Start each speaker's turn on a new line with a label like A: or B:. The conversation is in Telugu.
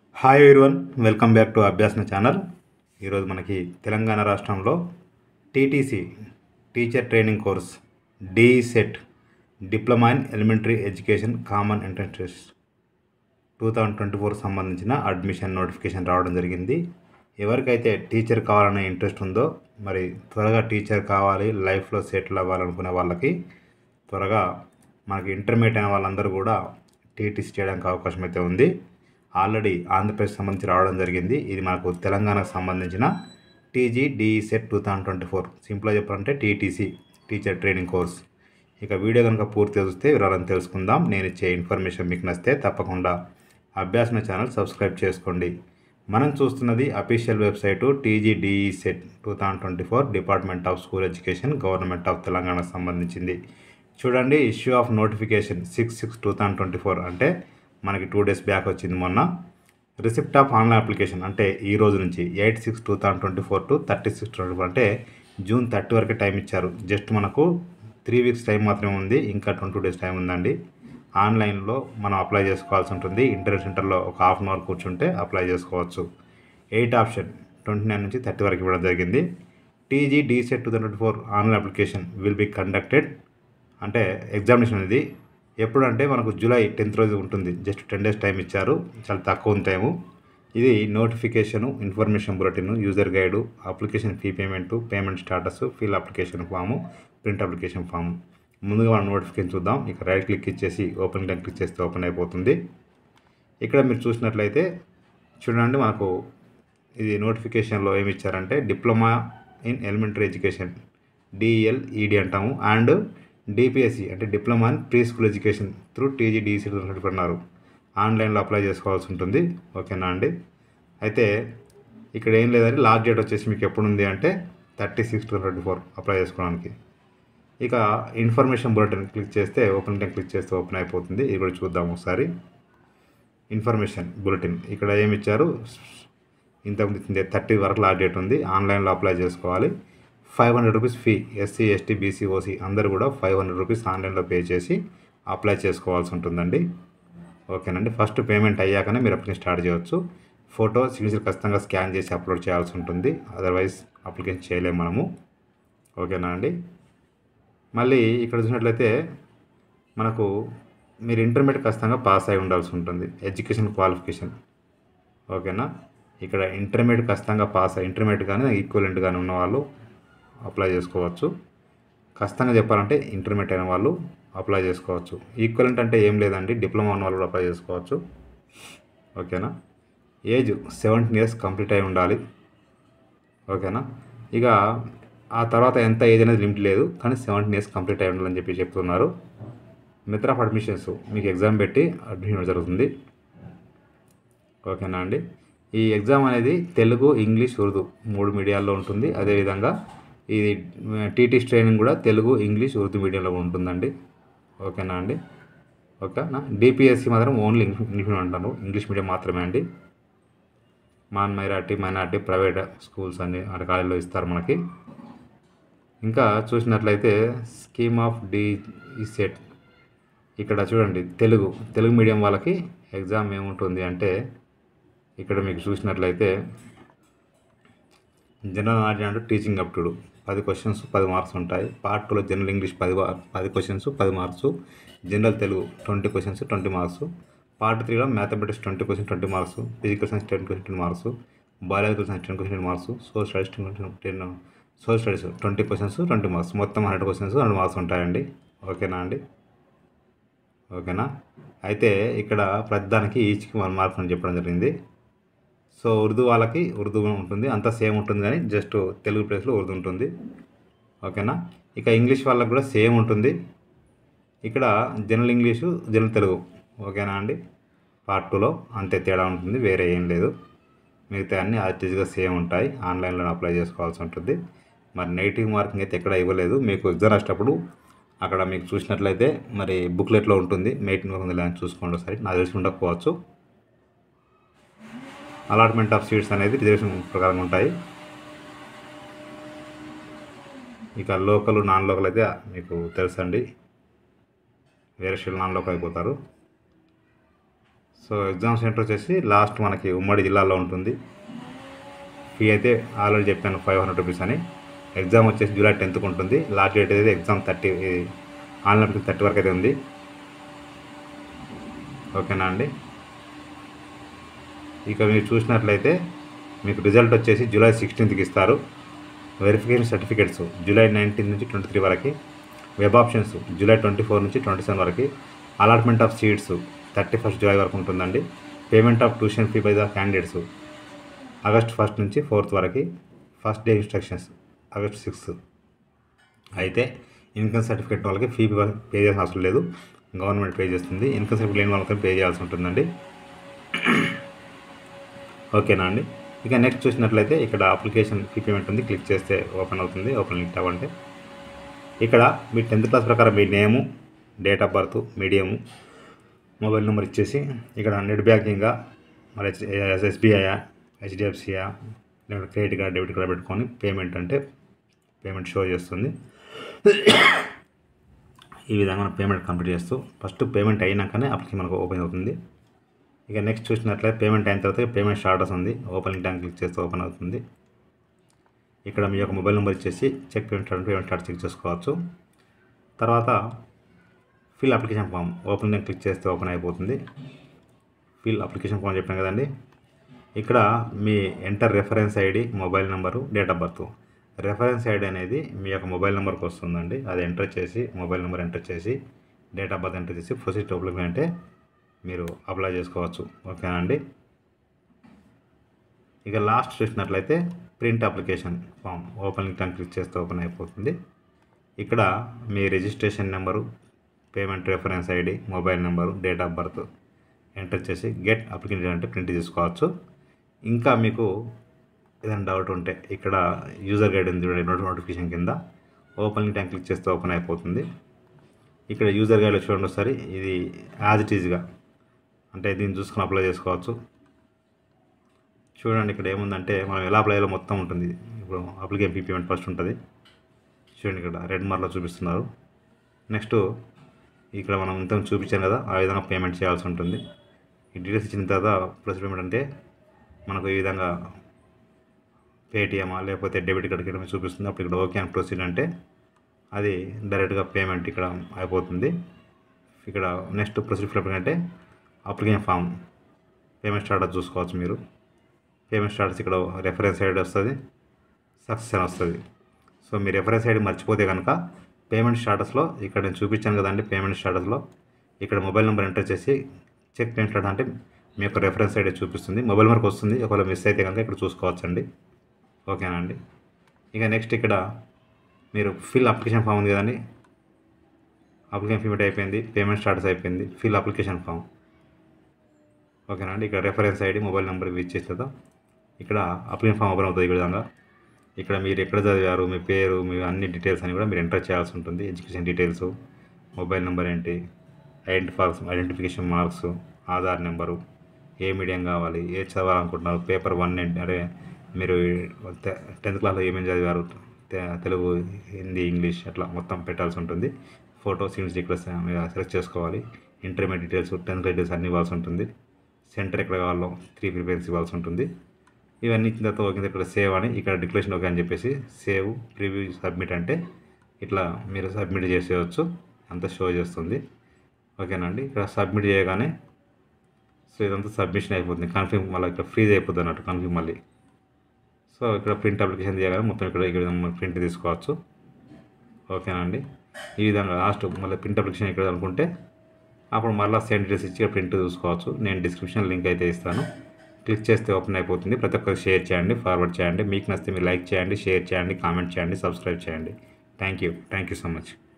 A: hi everyone welcome back to Abhyasana channel ఈరోజు మనకి తెలంగాణ రాష్ట్రంలో TTC teacher training course DEECET diploma in elementary education common entrance test two thousand twenty four సంబంధించిన అడ్మిషన్ నోటిఫికేషన్ రావడం జరిగింది ఎవరికైతే టీచర్ కావాలనే ఇంట్రెస్ట్ ఉందో మరి త్వరగా టీచర్ కావాలి లైఫ్లో సెటిల్ అవ్వాలనుకునే వాళ్ళకి త్వరగా మనకి ఇంటర్మీడియట్ అయిన వాళ్ళందరూ కూడా టీటీసీ చేయడానికి అవకాశం అయితే ఉంది ఆల్రెడీ ఆంధ్రప్రదేశ్ సంబంధించి రావడం జరిగింది ఇది మనకు తెలంగాణకు సంబంధించిన TG DEECET two thousand twenty four సింపుల్గా చెప్పాలంటే టీటీసీ టీచర్ ట్రైనింగ్ కోర్స్ ఇక వీడియో కనుక పూర్తిగా చూస్తే వివరాలను తెలుసుకుందాం నేను ఇచ్చే ఇన్ఫర్మేషన్ మీకు నచ్చితే తప్పకుండా అభ్యాసన ఛానల్ సబ్స్క్రైబ్ చేసుకోండి మనం చూస్తున్నది official website TGDEE CET two thousand twenty four department of school education government of తెలంగాణకు సంబంధించింది చూడండి issue of notification six six two thousand twenty four అంటే మనకి టూ డేస్ బ్యాక్ వచ్చింది మొన్న రిసిప్ట్ ఆఫ్ ఆన్లైన్ అప్లికేషన్ అంటే ఈ రోజు నుంచి eight six two thousand twenty four to thirty six twenty four అంటే జూన్ థర్టీ వరకు టైం ఇచ్చారు జస్ట్ మనకు త్రీ వీక్స్ టైం మాత్రమే ఉంది ఇంకా ట్వంటీ డేస్ టైం ఉందండి ఆన్లైన్లో మనం అప్లై చేసుకోవాల్సి ఉంటుంది ఇంటర్నెట్ సెంటర్లో ఒక హాఫ్ అన్ అవర్ కూర్చుంటే అప్లై చేసుకోవచ్చు ఎయిట్ ఆప్షన్ ట్వంటీ నైన్ నుంచి థర్టీ వరకు ఇవ్వడం జరిగింది TG DEECET two twenty four online application will be conducted అంటే ఎగ్జామినేషన్ అనేది ఎప్పుడంటే మనకు జూలై టెన్త్ రోజు ఉంటుంది జస్ట్ టెన్ డేస్ టైం ఇచ్చారు చాలా తక్కువ ఉంది టైము ఇది notification information bulletin user guide application fee payment payment status fill application form print application form ముందుగా మనం నోటిఫికేషన్ చూద్దాం ఇక రైట్ క్లిక్ ఇచ్చేసి ఓపెన్ క్లిక్ క్లిక్ చేస్తే ఓపెన్ అయిపోతుంది ఇక్కడ మీరు చూసినట్లయితే చూడండి మనకు ఇది నోటిఫికేషన్లో ఏమి ఇచ్చారంటే diploma in elementary education DLEd అంటాము అండ్ డిపిఎస్సి అంటే diploma in pre school education through TGDC అన్నారు ఆన్లైన్లో అప్లై చేసుకోవాల్సి ఉంటుంది ఓకేనా అండి అయితే ఇక్కడ ఏం లేదండి లాస్ట్ డేట్ వచ్చేసి మీకు ఎప్పుడు ఉంది అంటే thirty six to twenty four apply చేసుకోవడానికి ఇక ఇన్ఫర్మేషన్ బులెటిన్ క్లిక్ చేస్తే ఓపెన్ బటన్ క్లిక్ చేస్తే ఓపెన్ అయిపోతుంది ఇది కూడా చూద్దాం ఒకసారి ఇన్ఫర్మేషన్ బులెటిన్ ఇక్కడ ఏమి ఇచ్చారు ఇంతకుముందు థర్టీ వరకు లాస్ట్ డేట్ ఉంది ఆన్లైన్లో అప్లై చేసుకోవాలి five hundred rupees fee SC ST BC OC అందరూ కూడా ఫైవ్ హండ్రెడ్ రూపీస్ ఆన్లైన్లో పే చేసి అప్లై చేసుకోవాల్సి ఉంటుందండి ఓకేనండి ఫస్ట్ పేమెంట్ అయ్యాకనే మీరు అప్లికేషన్ స్టార్ట్ చేయవచ్చు ఫోటో సిగ్నేచర్ ఖచ్చితంగా స్కాన్ చేసి అప్లోడ్ చేయాల్సి ఉంటుంది అదర్వైజ్ అప్లికేషన్ చేయలేము మనము ఓకేనా అండి మళ్ళీ ఇక్కడ చూసినట్లయితే మనకు మీరు ఇంటర్మీడియట్ ఖచ్చితంగా పాస్ అయి ఉండాల్సి ఉంటుంది ఎడ్యుకేషన్ క్వాలిఫికేషన్ ఓకేనా ఇక్కడ ఇంటర్మీడియట్ ఖచ్చితంగా పాస్ అయ్యి ఇంటర్మీడియట్ కానీ ఈక్వలెంట్ కానీ ఉన్న వాళ్ళు అప్లై చేసుకోవచ్చు ఖచ్చితంగా చెప్పాలంటే ఇంటర్మీడియట్ అయిన వాళ్ళు అప్లై చేసుకోవచ్చు ఈక్వలెంట్ అంటే ఏం లేదండి డిప్లొమా ఉన్న వాళ్ళు కూడా అప్లై చేసుకోవచ్చు ఓకేనా ఏజ్ సెవెంటీన్ ఇయర్స్ కంప్లీట్ అయి ఉండాలి ఓకేనా ఇక ఆ తర్వాత ఎంత ఏజ్ అనేది లిమిట్ లేదు కానీ సెవెంటీన్ ఇయర్స్ కంప్లీట్ అయి ఉండాలని చెప్పి చెప్తున్నారు మెథడ్ ఆఫ్ అడ్మిషన్స్ మీకు ఎగ్జామ్ పెట్టి అడ్మిషన్ జరుగుతుంది ఓకేనా అండి ఈ ఎగ్జామ్ అనేది తెలుగు ఇంగ్లీష్ ఉర్దూ మూడు మీడియాల్లో ఉంటుంది అదేవిధంగా ఇది టీటీస్ ట్రైనింగ్ కూడా తెలుగు ఇంగ్లీష్ ఉర్దూ మీడియంలో ఉంటుందండి ఓకేనా అండి ఓకేనా డిపిఎస్సి మాత్రం ఓన్లీ ఇంగ్లీష్ అంటారు ఇంగ్లీష్ మీడియం మాత్రమే అండి మాన్ మైనార్టీ మైనార్టీ ప్రైవేట్ స్కూల్స్ అన్ని అక్కడ కాలేజీలో ఇస్తారు మనకి ఇంకా చూసినట్లయితే స్కీమ్ ఆఫ్ డి సెట్ ఇక్కడ చూడండి తెలుగు తెలుగు మీడియం వాళ్ళకి ఎగ్జామ్ ఏముంటుంది అంటే ఇక్కడ మీకు చూసినట్లయితే జనరల్ నాలెడ్జ్ అంటూ టీచింగ్ అప్టుడు పది క్వశ్చన్స్ పది మార్క్స్ ఉంటాయి పార్ట్ టూలో జనరల్ ఇంగ్లీష్ పది పది క్వశ్చన్స్ పది marks general Telugu twenty questions twenty marks part త్రీలో mathematics twenty question twenty marks physical science ten question ten marks biological science ten question ten marks social studies ten ten social studies twenty questions twenty marks మొత్తం హండ్రెడ్ క్వశ్చన్స్ హండ్రెడ్ మార్క్స్ ఉంటాయండి ఓకేనా అండి ఓకేనా అయితే ఇక్కడ ప్రతిదానికి ఈచ్కి వన్ మార్క్ అని చెప్పడం జరిగింది సో ఉర్దూ వాళ్ళకి ఉర్దూ ఉంటుంది అంతా సేమ్ ఉంటుంది కానీ జస్ట్ తెలుగు ప్లేస్లో ఉర్దూ ఉంటుంది ఓకేనా ఇక ఇంగ్లీష్ వాళ్ళకి కూడా సేమ్ ఉంటుంది ఇక్కడ జనరల్ ఇంగ్లీషు జనరల్ తెలుగు ఓకేనా అండి పార్ట్ టూలో అంతే తేడా ఉంటుంది వేరే ఏం లేదు మిగతా అన్నీ యాక్టివ్గా సేమ్ ఉంటాయి ఆన్లైన్లో అప్లై చేసుకోవాల్సి ఉంటుంది మరి నెగిటివ్ మార్కింగ్ అయితే ఎక్కడ ఇవ్వలేదు మీకు ఎగ్జామ్ రాసేటప్పుడు అక్కడ మీకు చూసినట్లయితే మరి బుక్లెట్లో ఉంటుంది మెయిటింగ్ ఉంది లేదని చూసుకోండి ఒకసారి నాకు తెలిసి ఉండకపోవచ్చు అలాట్మెంట్ ఆఫ్ సీట్స్ అనేది రిజర్వేషన్ ప్రకారం ఉంటాయి ఇక లోకల్ నాన్ లోకల్ అయితే మీకు తెలుసండి వేరే షెల్ నాన్ లోకల్ అయిపోతారు సో ఎగ్జామ్ సెంటర్ వచ్చేసి లాస్ట్ మనకి ఉమ్మడి జిల్లాలో ఉంటుంది ఫీ అయితే ఆల్రెడీ చెప్పాను ఫైవ్ హండ్రెడ్ రూపీస్ అని ఎగ్జామ్ వచ్చేసి జూలై టెన్త్కి ఉంటుంది లాస్ట్ డేట్ అయితే ఎగ్జామ్ థర్టీ ఆన్లైన్ థర్టీ వరకు అయితే ఉంది ఓకేనా అండి ఇక మీరు చూసినట్లయితే మీకు రిజల్ట్ వచ్చేసి జూలై సిక్స్టీన్త్కి ఇస్తారు వెరిఫికేషన్ సర్టిఫికేట్స్ జూలై నైన్టీన్ నుంచి ట్వంటీ త్రీ వరకు web options July twenty four నుంచి ట్వంటీ సెవెన్ వరకు allotment of seats thirty first July వరకు ఉంటుందండి payment of tuition fee by the candidates August first నుంచి ఫోర్త్ వరకు first day instructions August sixth అయితే ఇన్కమ్ సర్టిఫికేట్ వాళ్ళకి ఫీ పే చేయాల్సిన అవసరం లేదు గవర్నమెంట్ పే చేస్తుంది ఇన్కమ్ సర్టిఫికేట్ లేని వాళ్ళకి పే చేయాల్సి ఉంటుందండి ఓకేనా అండి ఇక నెక్స్ట్ చూసినట్లయితే ఇక్కడ అప్లికేషన్ ఫీ పేమెంట్ ఉంది క్లిక్ చేస్తే ఓపెన్ అవుతుంది ఓపెన్ లింక్ అవ్వంటే ఇక్కడ మీ టెన్త్ క్లాస్ ప్రకారం మీ name date of birth medium mobile number ఇచ్చేసి ఇక్కడ నెట్ బ్యాంకింగ్గా మరి ఎస్బీఐయా హెచ్డిఎఫ్సియా లేకపోతే క్రెడిట్ కార్డ్ డెబిట్ కార్డ్ పెట్టుకొని పేమెంట్ అంటే పేమెంట్ షో చేస్తుంది ఈ విధంగా మనం పేమెంట్ కంప్లీట్ చేస్తూ ఫస్ట్ పేమెంట్ అయినాకనే అప్లికేషన్ మనకు ఓపెన్ అవుతుంది ఇక నెక్స్ట్ చూసినట్లయితే పేమెంట్ అయిన తర్వాత పేమెంట్ స్టాటస్ ఉంది ఓపెన్ లింక్ క్లిక్ చేస్తే ఓపెన్ అవుతుంది ఇక్కడ మీ యొక్క మొబైల్ నెంబర్ ఇచ్చేసి check payment start payment start check చేసుకోవచ్చు తర్వాత fill application form open link click చేస్తే ఓపెన్ అయిపోతుంది ఫిల్ అప్లికేషన్ ఫామ్ చెప్పాను కదండి ఇక్కడ మీ enter reference ID mobile number date of birth reference ID అనేది మీ యొక్క మొబైల్ నెంబర్కి వస్తుందండి అది ఎంటర్ చేసి మొబైల్ నెంబర్ ఎంటర్ చేసి డేట్ ఆఫ్ బర్త్ ఎంటర్ చేసి ప్రొసీడ్ అప్లికేషన్ అంటే మీరు అప్లై చేసుకోవచ్చు ఓకేనా అండి ఇక లాస్ట్ చూసినట్లయితే print application form open link అని క్లిక్ చేస్తే ఓపెన్ అయిపోతుంది ఇక్కడ మీ registration number payment reference ID mobile number date of birth enter చేసి గెట్ అప్లికేషన్ అంటే ప్రింట్ తీసుకోవచ్చు ఇంకా మీకు ఏదైనా డౌట్ ఉంటే ఇక్కడ యూజర్ గైడ్ ఉంది చూడండి నోటి నోటిఫికేషన్ కింద ఓపెన్ లింక్ అని క్లిక్ చేస్తే ఓపెన్ అయిపోతుంది ఇక్కడ యూజర్ గైడ్లో చూడండి ఒకసారి ఇది యాజ్ ఇట్ ఈజ్గా అంటే దీన్ని చూసుకొని అప్లై చేసుకోవచ్చు చూడండి ఇక్కడ ఏముందంటే మనం ఎలా అప్లై చేయాలో మొత్తం ఉంటుంది ఇప్పుడు అప్లికేషన్ ఫీ పేమెంట్ ఫస్ట్ ఉంటుంది చూడండి ఇక్కడ రెడ్ మార్లో చూపిస్తున్నారు నెక్స్ట్ ఇక్కడ మనం ఇంత చూపించాం కదా ఆ విధంగా పేమెంట్ చేయాల్సి ఉంటుంది ఈ డీటెయిల్స్ ఇచ్చిన తర్వాత ప్లస్ పేమెంట్ అంటే మనకు ఈ విధంగా పేటిఎమా లేకపోతే డెబిట్ కార్డ్కి ఏమైనా చూపిస్తుంది అప్పుడు ఇక్కడ ఓకే అని ప్రొసీడ్ అంటే అది డైరెక్ట్గా పేమెంట్ ఇక్కడ అయిపోతుంది ఇక్కడ నెక్స్ట్ ప్రొసీడ్ ఫ్లిప్ అంటే అప్లికేషన్ ఫామ్ పేమెంట్ స్టాటస్ చూసుకోవచ్చు మీరు పేమెంట్ స్టాటస్ ఇక్కడ రెఫరెన్స్ ఐడి వస్తుంది సక్సెస్ అని వస్తుంది సో మీ రెఫరెన్స్ ఐడి మర్చిపోతే కనుక పేమెంట్ స్టాటస్లో ఇక్కడ నేను చూపించాను కదండి పేమెంట్ స్టాటస్లో ఇక్కడ మొబైల్ నెంబర్ ఎంటర్ చేసి చెక్ పేమెంట్ స్టాటస్ అంటే మీ యొక్క రెఫరెన్స్ ఐడి చూపిస్తుంది మొబైల్ నెంబర్కి వస్తుంది ఒకవేళ మిస్ అయితే కనుక ఇక్కడ చూసుకోవచ్చండి ఓకేనా అండి ఇక నెక్స్ట్ ఇక్కడ మీరు ఫిల్ అప్లికేషన్ ఫామ్ ఉంది కదండి అప్లికేషన్ పేమెంట్ అయిపోయింది పేమెంట్ స్టాటస్ అయిపోయింది ఫిల్ అప్లికేషన్ ఫామ్ ఓకేనా అండి ఇక్కడ రెఫరెన్స్ ఐడి మొబైల్ నెంబర్ ఇవి ఇచ్చేసిన తర్వాత ఇక్కడ అప్లికేషన్ ఫామ్ ఓపెన్ అవుతుంది ఈ విధంగా ఇక్కడ మీరు ఎక్కడ చదివారు మీ పేరు మీ అన్ని డీటెయిల్స్ అని కూడా మీరు ఎంటర్ చేయాల్సి ఉంటుంది ఎడ్యుకేషన్ డీటెయిల్స్ మొబైల్ నెంబర్ ఏంటి ఐడెంటిఫాక్స్ ఐడెంటిఫికేషన్ మార్క్స్ ఆధార్ నెంబరు ఏ మీడియం కావాలి ఏ చదవాలనుకుంటున్నారు పేపర్ వన్ ఏంటి అంటే మీరు టెన్త్ క్లాస్లో ఏమేమి చదివారు తె- తెలుగు హిందీ ఇంగ్లీష్ అట్లా మొత్తం పెట్టాల్సి ఉంటుంది ఫోటో సీన్స్ ఇక్కడ సెలెక్ట్ చేసుకోవాలి ఇంటర్మీడియట్ డీటెయిల్స్ టెన్త్ డీటెయిల్స్ అన్ని ఇవ్వాల్సి ఉంటుంది సెంటర్ ఎక్కడ కావాలో త్రీ ప్రిఫరెన్స్ ఇవ్వాల్సి ఉంటుంది ఇవన్నీ ఇచ్చిన తర్వాత ఓకే ఇక్కడ సేవ్ అని ఇక్కడ డిక్లరేషన్ ఓకే అని చెప్పేసి సేవ్ ప్రివ్యూ సబ్మిట్ అంటే ఇట్లా మీరు సబ్మిట్ చేసేయచ్చు అంతా షో చేస్తుంది ఓకేనండి ఇక్కడ సబ్మిట్ చేయగానే సో ఇదంతా సబ్మిషన్ అయిపోతుంది కన్ఫర్మ్ మళ్ళీ ఇక్కడ ఫ్రీజ్ అయిపోతుంది అన్నట్టు కన్ఫర్మ్ మళ్ళీ సో ఇక్కడ ప్రింట్ అప్లికేషన్ చేయగానే మొత్తం ఇక్కడ ఇక్కడ ప్రింట్ తీసుకోవచ్చు ఓకేనండి ఈ విధంగా లాస్ట్ మళ్ళీ ప్రింట్ అప్లికేషన్ ఇక్కడ అనుకుంటే అప్పుడు మళ్ళీ సెండ్ డీటెయిల్స్ ఇచ్చి ప్రింట్ చూసుకోవచ్చు నేను డిస్క్రిప్షన్ లింక్ అయితే ఇస్తాను క్లిక్ చేస్తే ఓపెన్ అయిపోతుంది ప్రతి ఒక్కరికి షేర్ చేయండి ఫార్వర్డ్ చేయండి మీకు నచ్చితే మీరు లైక్ చేయండి షేర్ చేయండి కామెంట్ చేయండి సబ్స్క్రైబ్ చేయండి thank you thank you so much